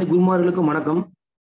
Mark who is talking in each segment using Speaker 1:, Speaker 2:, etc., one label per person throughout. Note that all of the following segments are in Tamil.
Speaker 1: குருமார்களுக்கும் வணக்கம்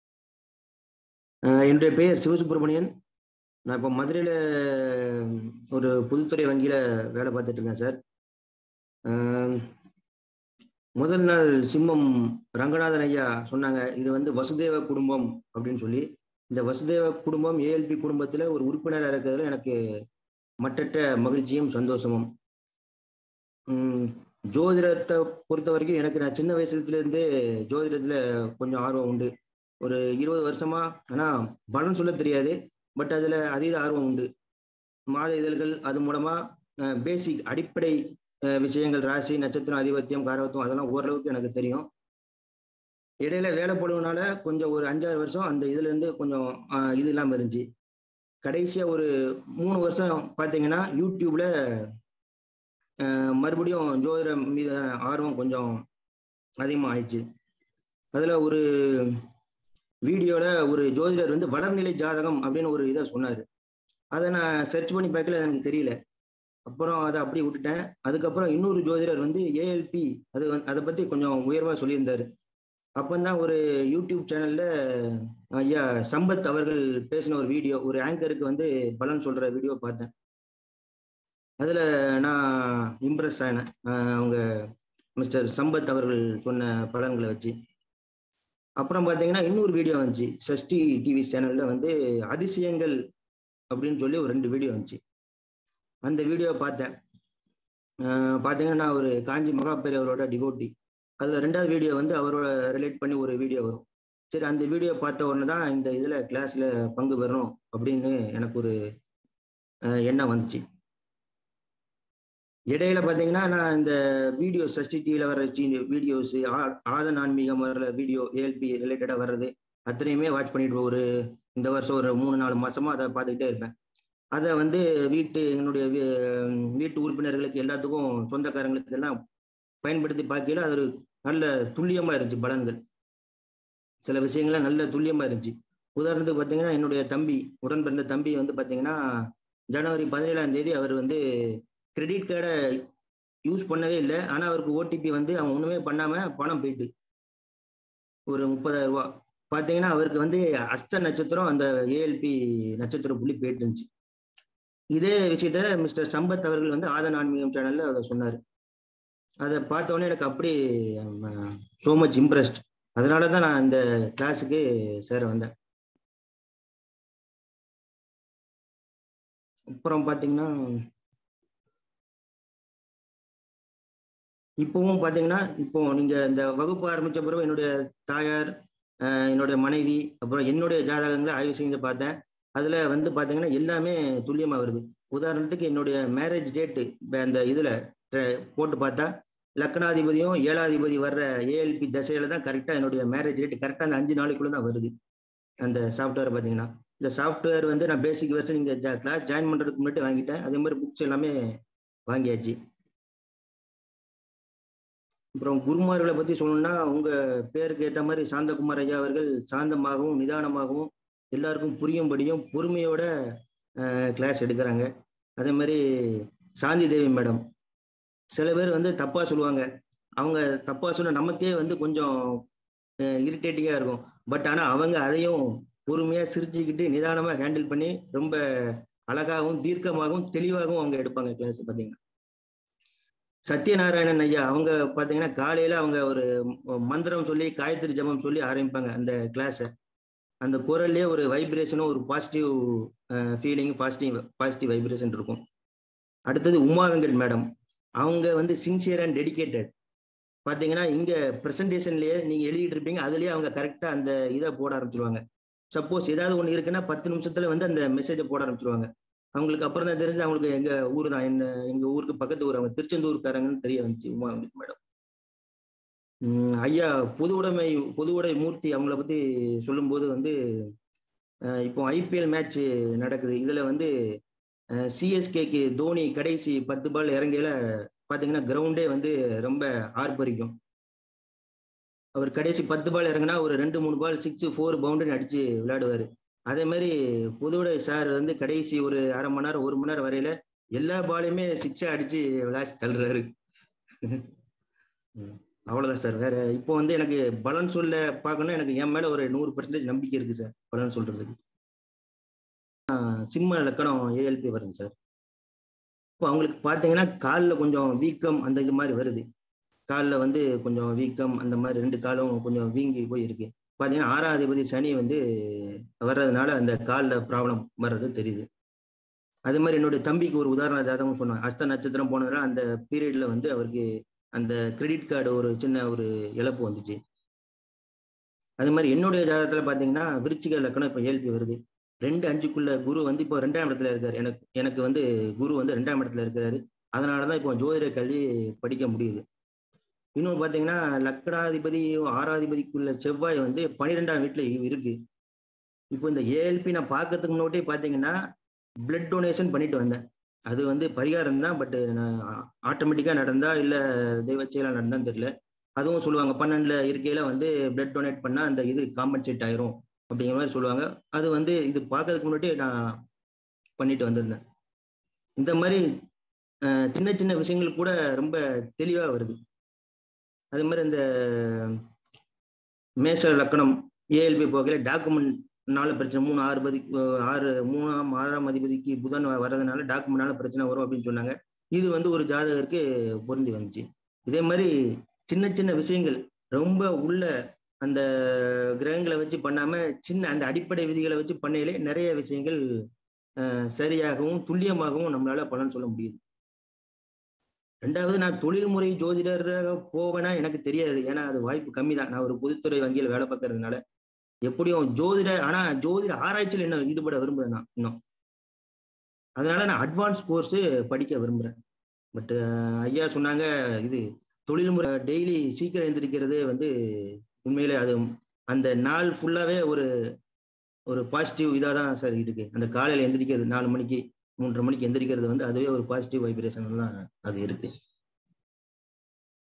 Speaker 1: அஹ் என்னுடைய பெயர் சிவசுப்பிரமணியன் நான் இப்போ மதுரையில் ஒரு பொதுத்துறை வங்கியில் வேலை பார்த்துட்டு இருக்கேன் சார் அஹ் முதல் நாள் சிம்மம் ரங்கநாதன் ஐயா சொன்னாங்க இது வந்து வசுதேவ குடும்பம் அப்படின்னு சொல்லி இந்த வசுதேவ குடும்பம் ஏஎல்பி குடும்பத்தில் ஒரு உறுப்பினராக இருக்கிறதுல எனக்கு மற்றற்ற மகிழ்ச்சியும் சந்தோஷமும் உம் ஜோதிடத்தை பொறுத்த வரைக்கும் எனக்கு நான் சின்ன வயசுல இருந்தே ஜோதிடத்துல கொஞ்சம் ஆர்வம் உண்டு ஒரு இருபது வருஷமா ஆனா பலன் சொல்ல தெரியாது பட் அதுல அதீத ஆர்வம் உண்டு மாத இதழ்கள் அது மூலமா பேசிக் அடிப்படை அஹ், விஷயங்கள் ராசி நட்சத்திரம் அதிபத்தியம் காரவத்துவம் அதெல்லாம் ஓரளவுக்கு எனக்கு தெரியும் இடையில வேலை போடுவனால கொஞ்சம் ஒரு அஞ்சாறு வருஷம் அந்த இதுல இருந்து கொஞ்சம் அஹ், இது இல்லாம இருந்துச்சு கடைசியா ஒரு மூணு வருஷம் பாத்தீங்கன்னா யூடியூப்ல அஹ் மறுபடியும் ஜோதிடம் மீது ஆர்வம் கொஞ்சம் அதிகமாக ஆயிடுச்சு அதில் ஒரு வீடியோவில் ஒரு ஜோதிடர் வந்து வளர்நிலை ஜாதகம் அப்படின்னு ஒரு இதை சொன்னார் அதை நான் சர்ச் பண்ணி பார்க்கல எனக்கு தெரியல அப்புறம் அதை அப்படியே விட்டுட்டேன் அதுக்கப்புறம் இன்னொரு ஜோதிடர் வந்து ஏஎல்பி அது வந்து- அதை பற்றி கொஞ்சம் உயர்வாக சொல்லியிருந்தாரு அப்பந்தான் ஒரு யூடியூப் சேனல்ல ஐயா சம்பத் அவர்கள் பேசின ஒரு வீடியோ ஒரு ஆங்கருக்கு வந்து பலன் சொல்ற வீடியோ பார்த்தேன் அதுல நான் இம்ப்ரெஸ் ஆனேன் ஆஹ் அவங்க மிஸ்டர் சம்பத் அவர்கள் சொன்ன பலன்களை வச்சு அப்புறம் பாத்தீங்கன்னா இன்னொரு வீடியோ வந்துச்சு சஷ்டி டிவி சேனல்ல வந்து அதிசயங்கள் அப்படின்னு சொல்லி ஒரு ரெண்டு வீடியோ வந்துச்சு அந்த வீடியோ பார்த்தேன் ஆஹ் பாத்தீங்கன்னா நான் ஒரு காஞ்சி மகாபேரி அவரோட டிவோட்டி அதுல ரெண்டாவது வீடியோ வந்து அவரோட ரிலேட் பண்ணி ஒரு வீடியோ வரும் சரி அந்த வீடியோ பார்த்த உடனே தான் இந்த இதுல கிளாஸ்ல பங்கு பெறணும் அப்படின்னு எனக்கு ஒரு ஆஹ் எண்ணம் வந்துச்சு இடையில பாத்தீங்கன்னா நான் இந்த வீடியோ சஷ்டி டிவியில வர வீடியோஸ் ஆதன் ஆன்மீகம் வர்ற வீடியோ ஏஎல்பி ரிலேட்டடா வர்றது அத்தனையுமே வாட்ச் பண்ணிட்டு ஒரு இந்த வருஷம் ஒரு மூணு நாலு மாசமா அதை பார்த்துக்கிட்டே இருப்பேன் அதை வந்து வீட்டு என்னுடைய வீ- வீட்டு உறுப்பினர்களுக்கு எல்லாத்துக்கும் சொந்தக்காரங்களுக்கு எல்லாம் பயன்படுத்தி பார்க்கல அது ஒரு நல்ல துல்லியமா இருந்துச்சு பலன்கள் சில விஷயங்கள்லாம் நல்ல துல்லியமா இருந்துச்சு உதாரணத்துக்கு பார்த்தீங்கன்னா என்னுடைய தம்பி உடன் பிறந்த தம்பி வந்து பார்த்தீங்கன்னா ஜனவரி பதினேழாம் தேதி அவர் வந்து கிரெடிட் கார்டை யூஸ் பண்ணவே இல்லை ஆனா அவருக்கு ஓடிபி வந்து அவன் ஒண்ணுமே பண்ணாம பணம் போயிட்டு ஒரு முப்பதாயிரம் ரூபாய் பாத்தீங்கன்னா அவருக்கு வந்து அஸ்த நட்சத்திரம் அந்த ஏஎல்பி நட்சத்திரம் புள்ளி போயிட்டு இருந்துச்சு இதே விஷயத்த மிஸ்டர் சம்பத் அவர்கள் வந்து ஆதன் ஆன்மீகம் சேனல்ல அதை சொன்னாரு அதை பார்த்த உடனே எனக்கு அப்படி சோ மச் இம்ப்ரெஸ்ட் அதனால தான் நான் இந்த கிளாஸுக்கு சேர வந்தேன் அப்புறம் பாத்தீங்கன்னா இப்பவும் பாத்தீங்கன்னா இப்போ நீங்க இந்த வகுப்பு ஆரம்பிச்ச பிறகு என்னுடைய தாயார் அஹ் என்னுடைய மனைவி அப்புறம் என்னுடைய ஜாதகங்களை ஆய்வு செஞ்சு பார்த்தேன் அதுல வந்து பாத்தீங்கன்னா எல்லாமே துல்லியமா வருது உதாரணத்துக்கு என்னுடைய மேரேஜ் டேட்டு அந்த இதுல அஹ், போட்டு பார்த்தா லக்னாதிபதியும் ஏழாதிபதி வர்ற ஏஎல்பி தசையில தான் கரெக்டா என்னுடைய மேரேஜ் டேட் கரெக்டா அந்த அஞ்சு நாளைக்குள்ள தான் வருது அந்த சாஃப்ட்வேர் பாத்தீங்கன்னா இந்த சாஃப்ட்வேர் வந்து நான் பேசிக் வருஷம் நீங்க கிளாஸ் ஜாயின் பண்றதுக்கு முன்னாடி வாங்கிட்டேன் அதே மாதிரி புக்ஸ் எல்லாமே வாங்கியாச்சு அப்புறம் குருமார்களை பத்தி சொல்லணும்னா உங்க பேருக்கு ஏத்த மாதிரி சாந்தகுமார் ஐயா அவர்கள் சாந்தமாகவும் நிதானமாகவும் எல்லாருக்கும் புரியும்படியும் பொறுமையோட கிளாஸ் எடுக்கிறாங்க அதே மாதிரி சாந்தி தேவி மேடம் சில பேர் வந்து தப்பா சொல்லுவாங்க அவங்க தப்பா சொன்ன நமக்கே வந்து கொஞ்சம் இரிட்டேட்டிங்கா இருக்கும் பட் ஆனா அவங்க அதையும் பொறுமையா சிரிச்சுக்கிட்டு நிதானமா ஹேண்டில் பண்ணி ரொம்ப அழகாகவும் தீர்க்கமாகவும் தெளிவாகவும் அவங்க எடுப்பாங்க கிளாஸ் பாத்தீங்கன்னா சத்யநாராயணன் ஐயா அவங்க பாத்தீங்கன்னா காலையில அவங்க ஒரு மந்திரம் சொல்லி காயத்ரி ஜபம் சொல்லி ஆரம்பிப்பாங்க அந்த கிளாஸை அந்த குரல்லே ஒரு வைப்ரேஷனும் ஒரு positive feeling positive positive vibration இருக்கும் அடுத்தது உமா வெங்கட் மேடம் அவங்க வந்து சின்சியர் அண்ட் டெடிகேட்டட் பாத்தீங்கன்னா இங்க ப்ரெசன்டேஷன்லயே நீங்க எழுதிட்டு இருப்பீங்க அதுலயே அவங்க கரெக்டா அந்த இதை போட ஆரம்பிச்சிருவாங்க சப்போஸ் ஏதாவது ஒண்ணு இருக்குன்னா பத்து நிமிஷத்துல வந்து அந்த மெசேஜை போட ஆரம்பிச்சிருவாங்க அவங்களுக்கு அப்புறம் தான் தெரிஞ்சு அவங்களுக்கு எங்க ஊர் தான் என்ன எங்க ஊருக்கு பக்கத்து ஊர் அவங்க திருச்செந்தூர்காரங்கன்னு தெரிய வந்துச்சு உமா வெங்கட் மேடம் உம் ஐயா பொது உடைமை பொது உடை மூர்த்தி அவங்கள பத்தி சொல்லும்போது வந்து அஹ் இப்போ ஐபிஎல் மேட்ச் நடக்குது இதுல வந்து சிஎஸ்கேக்கு தோனி கடைசி பத்து பால் இறங்கையில பாத்தீங்கன்னா கிரவுண்டே வந்து ரொம்ப ஆர்ப்பரிக்கும் அவர் கடைசி பத்து பால் இறங்கினா ஒரு ரெண்டு மூணு பால் சிக்ஸ் ஃபோர் பவுண்டரி அடிச்சு விளையாடுவாரு அதே மாதிரி புதுவுடை சார் வந்து கடைசி ஒரு அரை மணி நேரம் ஒரு மணி நேரம் வரையில எல்லா பாலையுமே சிக்ஸா அடிச்சு விளையாச்சு தள்ளுறாரு அவ்வளவுதான் சார் வேற இப்போ வந்து எனக்கு பலன் சொல்ல பார்க்கணும் எனக்கு என் மேல ஒரு நூறு பர்சன்டேஜ் நம்பிக்கை இருக்கு சார் பலன் சொல்றதுக்கு ஆஹ் சிம்ம லக்கணம் ஏஎல்பி வருது சார் இப்போ அவங்களுக்கு பார்த்தீங்கன்னா காலில் கொஞ்சம் வீக்கம் அந்த இது மாதிரி வருது காலில் வந்து கொஞ்சம் வீக்கம் அந்த மாதிரி ரெண்டு காலும் கொஞ்சம் வீங்கி போய் இருக்கு பார்த்தீங்கன்னா ஆறாம் அதிபதி சனி வந்து வர்றதுனால அந்த காலில் ப்ராப்ளம் வர்றது தெரியுது அது மாதிரி என்னுடைய தம்பிக்கு ஒரு உதாரண ஜாதகம் சொன்னாங்க அஸ்த நட்சத்திரம் போனதுனால அந்த பீரியட்ல வந்து அவருக்கு அந்த கிரெடிட் கார்டு ஒரு சின்ன ஒரு இழப்பு வந்துச்சு அது மாதிரி என்னுடைய ஜாதகத்துல பாத்தீங்கன்னா விருச்சிக லக்கணம் இப்போ ஏல்பி வருது ரெண்டு அஞ்சுக்குள்ள குரு வந்து இப்போ ரெண்டாம் இடத்துல இருக்காரு எனக்கு எனக்கு வந்து குரு வந்து ரெண்டாம் இடத்துல இருக்கிறாரு அதனாலதான் இப்போ ஜோதிட கல்வி படிக்க முடியுது இன்னொன்று பார்த்தீங்கன்னா லக்கணாதிபதி ஆறாதிபதிக்குள்ள செவ்வாய் வந்து பன்னிரெண்டாம் வீட்டுல இருக்கு இப்போ இந்த ஏஎல்பி நான் பார்க்கறதுக்கு முன்னாடியே பார்த்தீங்கன்னா பிளட் டொனேஷன் பண்ணிட்டு வந்தேன் அது வந்து பரிகாரம் தான் பட் ஆட்டோமேட்டிக்கா நடந்தா இல்ல தெய்வ செயலா நடந்தான்னு தெரியல அதுவும் சொல்லுவாங்க பன்னெண்டுல இருக்கையில வந்து பிளட் டொனேட் பண்ணா அந்த இது காம்பன்சேட் ஆயிரும் அப்படிங்கிற மாதிரி சொல்லுவாங்க அது வந்து இது பார்க்கறதுக்கு முன்னாடி நான் பண்ணிட்டு வந்திருந்தேன் இந்த மாதிரி சின்ன சின்ன விஷயங்கள் கூட ரொம்ப தெளிவா வருது அது மாதிரி இந்த மேஷ லக்கணம் ஏஎல்பி போகையில டாக்குமெண்ட் நாலு பிரச்சனை மூணு ஆறு பதி ஆறு மூணாம் ஆறாம் அதிபதிக்கு புதன் வர்றதுனால டாக்குமெண்ட்னால பிரச்சனை வரும் அப்படின்னு சொன்னாங்க இது வந்து ஒரு ஜாதகருக்கு பொருந்தி வந்துச்சு இதே மாதிரி சின்ன சின்ன விஷயங்கள் ரொம்ப உள்ள அந்த கிரகங்களை வச்சு பண்ணாம சின்ன அந்த அடிப்படை விதிகளை வச்சு பண்ணையிலே நிறைய விஷயங்கள் சரியாகவும் துல்லியமாகவும் நம்மளால பலன் சொல்ல முடியுது ரெண்டாவது நான் தொழில்முறை ஜோதிடராக போவேனா எனக்கு தெரியாது ஏன்னா அது வாய்ப்பு கம்மி தான் நான் ஒரு பொதுத்துறை வங்கியில் வேலை பார்க்கறதுனால எப்படியும் ஜோதிட ஆனா ஜோதிட ஆராய்ச்சியில் என்ன ஈடுபட விரும்புறேன் நான் இன்னும் அதனால நான் அட்வான்ஸ் கோர்ஸ் படிக்க விரும்புறேன் பட் ஐயா சொன்னாங்க இது தொழில்முறை டெய்லி சீக்கிரம் எந்திரிக்கிறதே வந்து உண்மையிலே அது அந்த நாள் ஃபுல்லாவே ஒரு ஒரு பாசிட்டிவ் இதாக தான் சார் இருக்கு அந்த காலையில் எந்திரிக்கிறது நாலு மணிக்கு மூன்றரை மணிக்கு எந்திரிக்கிறது வந்து அதுவே ஒரு பாசிட்டிவ் வைப்ரேஷன் தான் அது இருக்கு